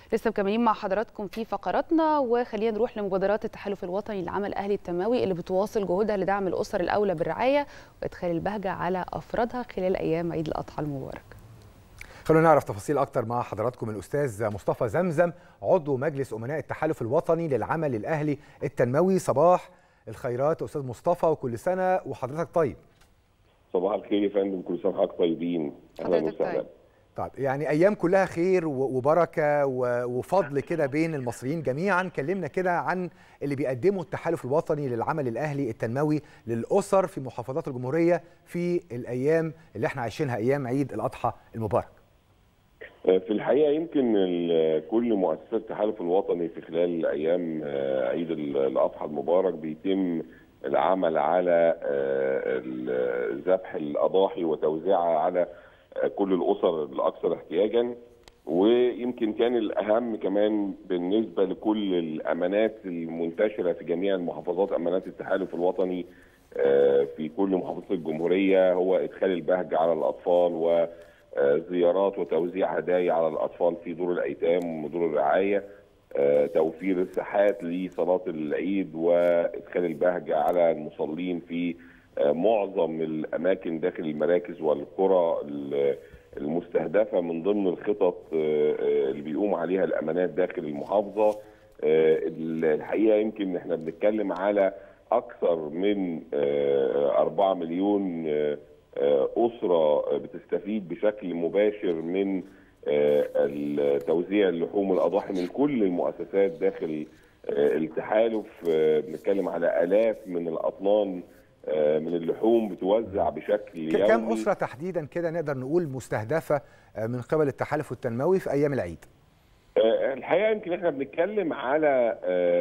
لسه مكملين مع حضراتكم في فقراتنا وخلينا نروح لمبادرات التحالف الوطني للعمل الاهلي التنموي اللي بتواصل جهودها لدعم الاسر الاولى بالرعايه وادخال البهجه على افرادها خلال ايام عيد الاضحى المبارك. خلونا نعرف تفاصيل اكتر مع حضراتكم الاستاذ مصطفى زمزم عضو مجلس امناء التحالف الوطني للعمل الاهلي التنموي صباح الخيرات استاذ مصطفى وكل سنه وحضرتك طيب. صباح الخير يا فندم كل سنه وحضرتك طيبين اهلا وسهلا. طيب يعني ايام كلها خير وبركه وفضل كده بين المصريين جميعا كلمنا كده عن اللي بيقدمه التحالف الوطني للعمل الاهلي التنموي للاسر في محافظات الجمهوريه في الايام اللي احنا عايشينها ايام عيد الاضحى المبارك في الحقيقه يمكن كل مؤسسات التحالف الوطني في خلال ايام عيد الاضحى المبارك بيتم العمل على ذبح الاضاحي وتوزيعها على كل الاسر الاكثر احتياجا ويمكن كان الاهم كمان بالنسبه لكل الامانات المنتشره في جميع المحافظات امانات التحالف الوطني في كل محافظات الجمهوريه هو ادخال البهجه على الاطفال وزيارات وتوزيع هدايا على الاطفال في دور الايتام ودور الرعايه توفير الساحات لصلاه العيد وادخال البهجه على المصلين في معظم الاماكن داخل المراكز والقرى المستهدفه من ضمن الخطط اللي بيقوم عليها الامانات داخل المحافظه الحقيقه يمكن احنا بنتكلم على اكثر من 4 مليون اسره بتستفيد بشكل مباشر من توزيع اللحوم والاضاحي من كل المؤسسات داخل التحالف بنتكلم على الاف من الاطنان من اللحوم بتوزع بشكل يومي كم اسره تحديدا كده نقدر نقول مستهدفه من قبل التحالف التنموي في ايام العيد؟ الحقيقه يمكن احنا بنتكلم على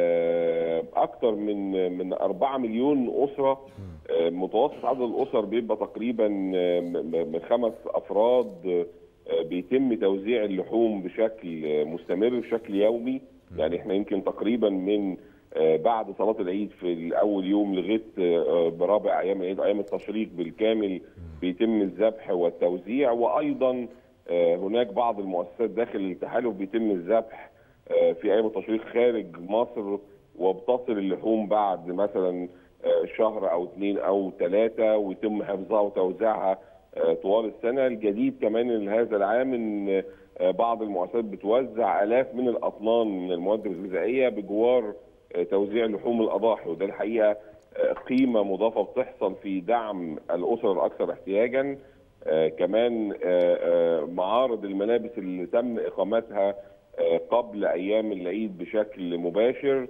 اكثر من من 4 مليون اسره متوسط عدد الاسر بيبقى تقريبا من خمس افراد بيتم توزيع اللحوم بشكل مستمر بشكل يومي يعني احنا يمكن تقريبا من بعد صلاه العيد في اول يوم لغايه برابع ايام العيد ايام التشريق بالكامل بيتم الذبح والتوزيع وايضا هناك بعض المؤسسات داخل التحالف بيتم الذبح في ايام التشريق خارج مصر وبتصل اللحوم بعد مثلا شهر او اثنين او ثلاثه ويتم حفظها وتوزيعها طوال السنه الجديد كمان لهذا العام ان بعض المؤسسات بتوزع الاف من الاطنان من المواد الغذائيه بجوار توزيع لحوم الاضاحي وده الحقيقه قيمه مضافه بتحصل في دعم الاسر الاكثر احتياجا كمان معارض الملابس اللي تم اقامتها قبل ايام العيد بشكل مباشر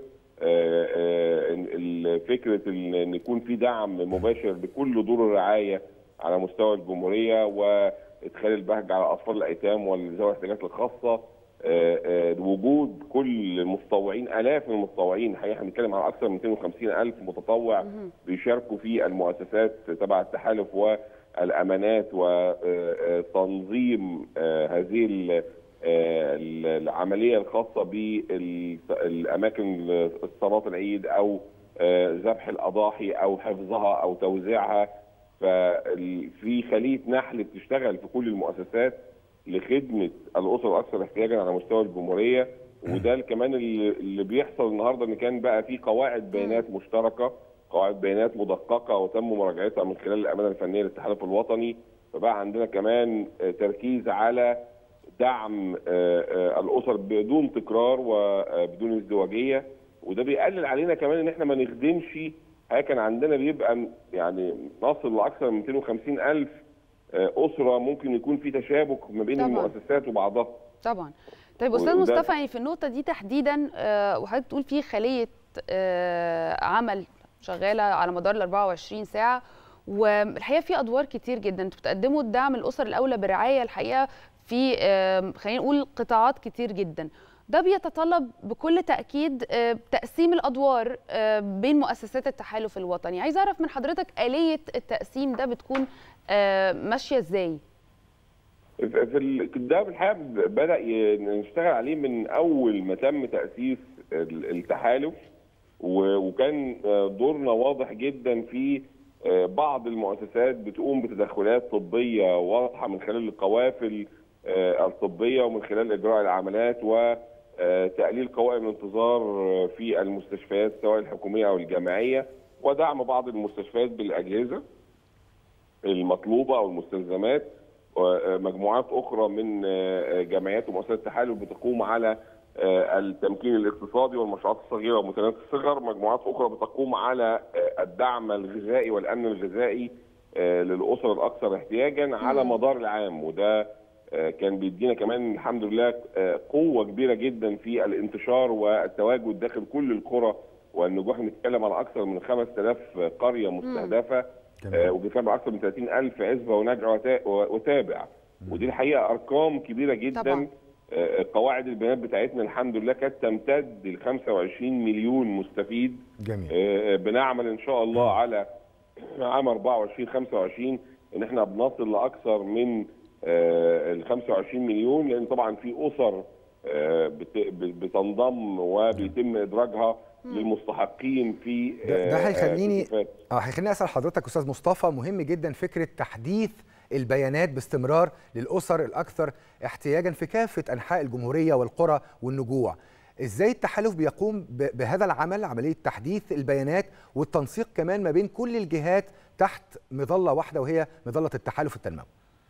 فكره ان يكون في دعم مباشر بكل دور الرعايه على مستوى الجمهوريه وادخال البهجه على اطفال الايتام وذوي الاحتياجات الخاصه وجود كل المتطوعين الاف من المتطوعين الحقيقه احنا بنتكلم على اكثر من 250 الف متطوع بيشاركوا في المؤسسات تبع التحالف والامانات وتنظيم هذه العمليه الخاصه بالاماكن صلاه العيد او ذبح الاضاحي او حفظها او توزيعها ففي خليه نحل بتشتغل في كل المؤسسات لخدمه الاسر الاكثر احتياجا على مستوى الجمهوريه وده كمان اللي بيحصل النهارده ان كان بقى في قواعد بيانات مشتركه قواعد بيانات مدققه وتم مراجعتها من خلال الامانه الفنيه للتحالف الوطني فبقى عندنا كمان تركيز على دعم الاسر بدون تكرار وبدون ازدواجيه وده بيقلل علينا كمان ان احنا ما نخدمش كان عندنا بيبقى يعني نصل لاكثر من 250 الف اسره ممكن يكون في تشابك ما بين طبعًا. المؤسسات وبعضها طبعا طيب استاذ مصطفى يعني في النقطه دي تحديدا وحضرتك بتقول في خليه عمل شغاله على مدار ال 24 ساعه والحقيقه في ادوار كتير جدا انتوا بتقدموا الدعم الاسر الاولى برعايه الحقيقه في خلينا نقول قطاعات كتير جدا ده بيتطلب بكل تاكيد تقسيم الادوار بين مؤسسات التحالف الوطني عايز اعرف من حضرتك اليه التقسيم ده بتكون ماشيه ازاي في ده الحقيقه بدا نشتغل عليه من اول ما تم تاسيس التحالف وكان دورنا واضح جدا في بعض المؤسسات بتقوم بتدخلات طبيه واضحه من خلال القوافل الطبيه ومن خلال اجراء العمليات و تقليل قوائم الانتظار في المستشفيات سواء الحكوميه او الجامعيه ودعم بعض المستشفيات بالاجهزه المطلوبه او المستلزمات ومجموعات اخرى من جمعيات ومؤسسات التحالف بتقوم على التمكين الاقتصادي والمشروعات الصغيره ومتناهيه الصغر، مجموعات اخرى بتقوم على الدعم الغذائي والامن الغذائي للاسر الاكثر احتياجا على مدار العام وده كان بيدينا كمان الحمد لله قوه كبيره جدا في الانتشار والتواجد داخل كل القرى والنجوح بنتكلم على اكثر من 5000 قريه مستهدفه وبيتكلم على اكثر من 30000 عزبه ونجع وتابع ودي الحقيقه ارقام كبيره جدا طبعا. قواعد البيانات بتاعتنا الحمد لله كانت تمتد ل 25 مليون مستفيد جميل. بنعمل ان شاء الله على عام 24 25 ان احنا بنصل لاكثر من ال 25 مليون لان طبعا في اسر بتنضم وبيتم ادراجها للمستحقين في ده, ده هيخليني اه هيخليني اسال حضرتك استاذ مصطفى مهم جدا فكره تحديث البيانات باستمرار للاسر الاكثر احتياجا في كافه انحاء الجمهوريه والقرى والنجوع ازاي التحالف بيقوم بهذا العمل عمليه تحديث البيانات والتنسيق كمان ما بين كل الجهات تحت مظله واحده وهي مظله التحالف التنموي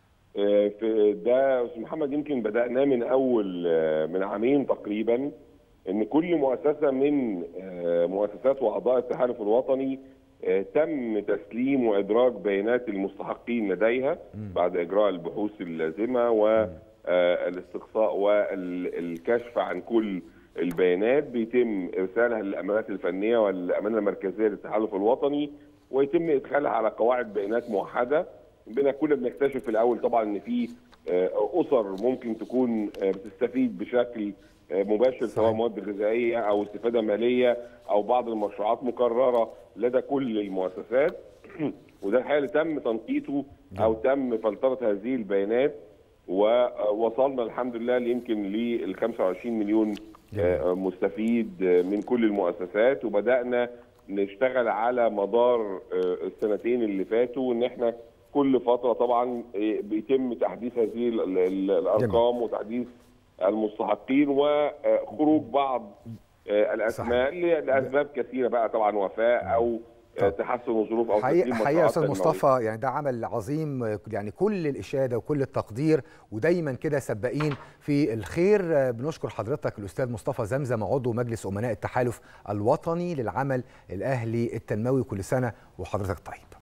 ده استاذ محمد يمكن بداناه من اول من عامين تقريبا ان كل مؤسسه من مؤسسات واعضاء التحالف الوطني تم تسليم وادراج بيانات المستحقين لديها بعد اجراء البحوث اللازمه والاستقصاء والكشف عن كل البيانات بيتم ارسالها للامانات الفنيه والامانه المركزيه للتحالف الوطني ويتم ادخالها على قواعد بيانات موحده بنا كنا بنكتشف في الاول طبعا ان في اسر ممكن تكون بتستفيد بشكل مباشر سواء مواد غذائيه او استفاده ماليه او بعض المشروعات مكرره لدى كل المؤسسات وده الحقيقه اللي تم تنقيته او تم فلتره هذه البيانات ووصلنا الحمد لله يمكن لل 25 مليون مستفيد من كل المؤسسات وبدانا نشتغل على مدار السنتين اللي فاتوا ان احنا كل فتره طبعا بيتم تحديث هذه الارقام جميل. وتحديث المستحقين وخروج بعض الاسماء لاسباب كثيره بقى طبعا وفاه او تحسن ظروف او حقيقه حقيقه استاذ مصطفى يعني ده عمل عظيم يعني كل الاشاده وكل التقدير ودايما كده سباقين في الخير بنشكر حضرتك الاستاذ مصطفى زمزم عضو مجلس امناء التحالف الوطني للعمل الاهلي التنموي كل سنه وحضرتك طيب